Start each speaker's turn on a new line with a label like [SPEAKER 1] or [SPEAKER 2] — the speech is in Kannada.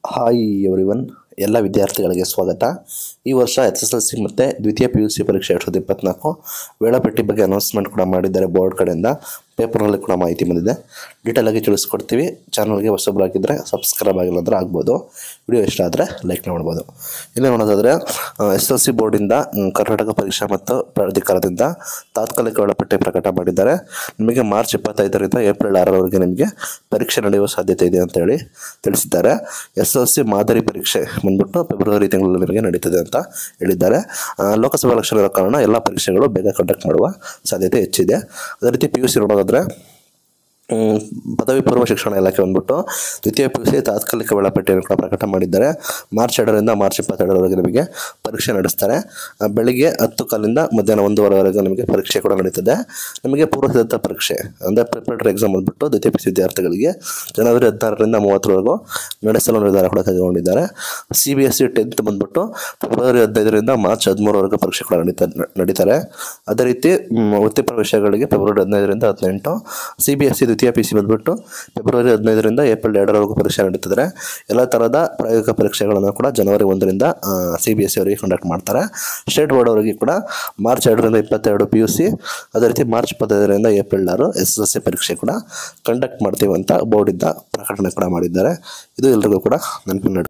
[SPEAKER 1] ಹಾಯ್ ಎವ್ರಿವನ್ ಎಲ್ಲ ವಿದ್ಯಾರ್ಥಿಗಳಿಗೆ ಸ್ವಾಗತ ಈ ವರ್ಷ ಎಸ್ ಎಸ್ ಎಲ್ ಸಿ ಮತ್ತು ದ್ವಿತೀಯ ಪಿ ಯು ಸಿ ಪರೀಕ್ಷೆ ಎರಡು ಸಾವಿರದ ಇಪ್ಪತ್ತ್ನಾಲ್ಕು ವೇಳಾಪಟ್ಟಿ ಬಗ್ಗೆ ಅನೌನ್ಸ್ಮೆಂಟ್ ಕೂಡ ಮಾಡಿದ್ದಾರೆ ಬೋರ್ಡ್ ಕಡೆಯಿಂದ ಪೇಪರ್ನಲ್ಲಿ ಕೂಡ ಮಾಹಿತಿ ಬಂದಿದೆ ಡೀಟೇಲ್ ಆಗಿ ತಿಳಿಸ್ಕೊಡ್ತೀವಿ ಚಾನಲ್ಗೆ ಹೊಸಬರಾಗಿದ್ದರೆ ಸಬ್ಸ್ಕ್ರೈಬ್ ಆಗಿಲ್ಲ ಅಂದರೆ ಆಗ್ಬೋದು ವಿಡಿಯೋ ಇಷ್ಟ ಆದರೆ ಲೈಕ್ ಮಾಡ್ಬೋದು ಇಲ್ಲಿ ನೋಡೋದಾದರೆ ಎಸ್ ಎಲ್ ಸಿ ಬೋರ್ಡಿಂದ ಮ್, ಕರ್ನಾಟಕ ಪರೀಕ್ಷಾ ಮತ್ತು ಪ್ರಾಧಿಕಾರದಿಂದ ತಾತ್ಕಾಲಿಕ ವೇಳಾಪಟ್ಟಿ ಪ್ರಕಟ ಮಾಡಿದ್ದಾರೆ ನಿಮಗೆ ಮಾರ್ಚ್ ಇಪ್ಪತ್ತೈದರಿಂದ ಏಪ್ರಿಲ್ ಆರರವರೆಗೆ ನಿಮಗೆ ಪರೀಕ್ಷೆ ನಡೆಯುವ ಸಾಧ್ಯತೆ ಇದೆ ಅಂತ ಹೇಳಿ ತಿಳಿಸಿದ್ದಾರೆ ಎಸ್ ಎಲ್ ಸಿ ಮಾದರಿ ಪರೀಕ್ಷೆ ಬಂದ್ಬಿಟ್ಟು ಫೆಬ್ರವರಿ ತಿಂಗಳಲ್ಲಿ ನಿಮಗೆ ನಡೀತದೆ ಅಂತ ಹೇಳಿದ್ದಾರೆ ಆ, ಲೋಕಸಭಾ ಎಲೆಕ್ಷನ್ ಇರೋ ಕಾರಣ ಎಲ್ಲ ಪರೀಕ್ಷೆಗಳು ಬೇಗ ಕಂಡಕ್ಟ್ ಮಾಡುವ ಸಾಧ್ಯತೆ ಹೆಚ್ಚಿದೆ ಅದೇ ರೀತಿ ಪಿ ಯು ಸಿ ನೋಡೋದಾದರೆ ಹ್ಮ್, ಪದವಿ ಪೂರ್ವ ಶಿಕ್ಷಣ ಇಲಾಖೆ ಬಂದ್ಬಿಟ್ಟು ದ್ವಿತೀಯ ಪಿ ಯು ಸಿ ತಾತ್ಕಾಲಿಕ ವೇಳಾಪಟ್ಟಿಯನ್ನು ಕೂಡ ಪ್ರಕಟ ಮಾಡಿದ್ದಾರೆ ಮಾರ್ಚ್ ಎರಡರಿಂದ ಮಾರ್ಚ್ ಇಪ್ಪತ್ತೆರಡರವರೆಗೆ ನಿಮಗೆ ಪರೀಕ್ಷೆ ನಡೆಸ್ತಾರೆ ಆ, ಬೆಳಿಗ್ಗೆ ಹತ್ತು ಕಾಲಿಂದ ಮಧ್ಯಾಹ್ನ ಒಂದೂವರೆವರೆಗೆ ನಿಮಗೆ ಪರೀಕ್ಷೆ ಕೂಡ ನಡೀತದೆ ನಿಮಗೆ ಪೂರ್ವ ಸಿದ್ಧತಾ ಪರೀಕ್ಷೆ ಅಂದರೆ ಪ್ರಿಪರೇಟರಿ ಎಕ್ಸಾಮ್ ಬಂದ್ಬಿಟ್ಟು ದ್ವಿತೀಯ ಪಿ ಯು ಸಿ ವಿದ್ಯಾರ್ಥಿಗಳಿಗೆ ಜನವರಿ ಹದಿನಾರರಿಂದ ಮೂವತ್ತರವರೆಗೂ ನಡೆಸಲು ನಿರ್ಧಾರ ಕೂಡ ಕೈಗೊಂಡಿದ್ದಾರೆ C B S C tenth ಬಂದ್ಬಿಟ್ಟು ಫೆಬ್ರವರಿ ಹದಿನೈದರಿಂದ ಮಾರ್ಚ್ ಹದಿಮೂರವರೆಗೆ ಪರೀಕ್ಷೆ ಕೂಡ ನಡೀತಾ ನಡೀತಾರೆ ಅದೇ ರೀತಿ ಮ್, ವೃತ್ತಿಪರ ವಿಷಯಗಳಿಗೆ ಫೆಬ್ರವರಿ ಹದಿನೈದರಿಂದ ಹದಿನೆಂಟು ಸಿ ಬಿ ಎಸ್ ಸಿ ದ್ವಿತೀಯ ಪಿ ಸಿ ಬಂದ್ಬಿಟ್ಟು ಫೆಬ್ರವರಿ ಹದಿನೈದರಿಂದ ಏಪ್ರಿಲ್ ಎರಡರವರೆಗೂ ಪರೀಕ್ಷೆ ನಡೀತಿದ್ದಾರೆ ಎಲ್ಲ ಥರದ ಪ್ರಾಯೋಗಿಕ ಪರೀಕ್ಷೆಗಳನ್ನು ಕೂಡ ಜನವರಿ ಒಂದರಿಂದ ಸಿ ಬಿ ಎಸ್ ಸಿ ಅವರಿಗೆ ಕಂಡಕ್ಟ್ ಮಾಡ್ತಾರೆ ಸ್ಟೇಟ್ ಬೋರ್ಡ್ ಅವರಿಗೆ ಕೂಡ ಮಾರ್ಚ್ ಎರಡರಿಂದ ಇಪ್ಪತ್ತೆರಡು ಪಿ ಯು ಸಿ ಅದೇ ರೀತಿ ಮಾರ್ಚ್ ಇಪ್ಪತ್ತೈದರಿಂದ ಏಪ್ರಿಲ್ ಆರು ಎಸ್ ಎಸ್ ಎಲ್ ಸಿ ಪರೀಕ್ಷೆ ಕೂಡ ಕಂಡಕ್ಟ್ ಮಾಡ್ತೀವಿ ಅಂತ ಬೋರ್ಡಿಂದ ಪ್ರಕಟಣೆ ಕೂಡ ಮಾಡಿದ್ದಾರೆ ಇದು ಎಲ್ರಿಗೂ ಕೂಡ ನೆನಪಿನ